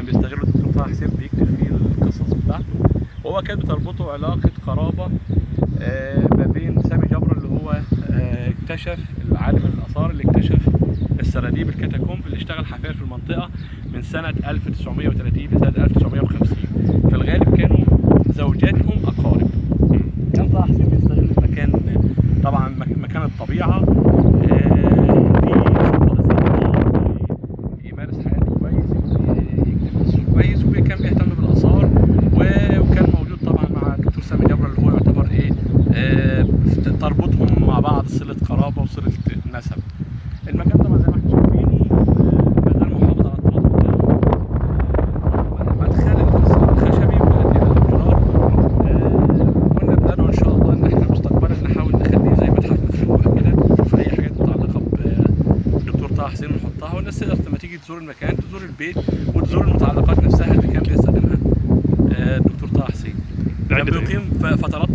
كان بيستغله الدكتور طه حسين بيكتب فيه القصص بتاعته وهو كان بتربطه علاقه قرابه آه، ما بين سامي جبر اللي هو آه، اكتشف العالم الاثار اللي اكتشف السراديب الكاتاكومب اللي اشتغل حفاير في المنطقه من سنه 1930 لسنه 1950 في الغالب كانوا زوجاتهم اقارب كان طه حسين بيستغل المكان طبعا مك- مكان الطبيعه آه، في صفاء ذهني يمارس حياته كويس يكتب قصصه كويس وكان بيهتم بالاثار و- وكان موجود طبعا مع الدكتور سامي جبر اللي هو يعتبر ايه آه، تربطهم مع بعض صله قرابه وصله نسب المكان طبعا زي ما احنا شايفين آه، ما زال محافظ على التراث بتاعه آه، مدخل الخشبي مؤدي للابراج كنا بندعو ان شاء الله ان احنا مستقبلا نحاول نخليه زي متحف مفتوح كده نشوف اي حاجات متعلقه بالدكتور طه حسين نحطها والناس تقدر لما تيجي تزور المكان تزور البيت وتزور المتعلقات نفسها اللي كان بيستخدمها آه، الدكتور طه حسين كان عدة بيقيم ف- فترات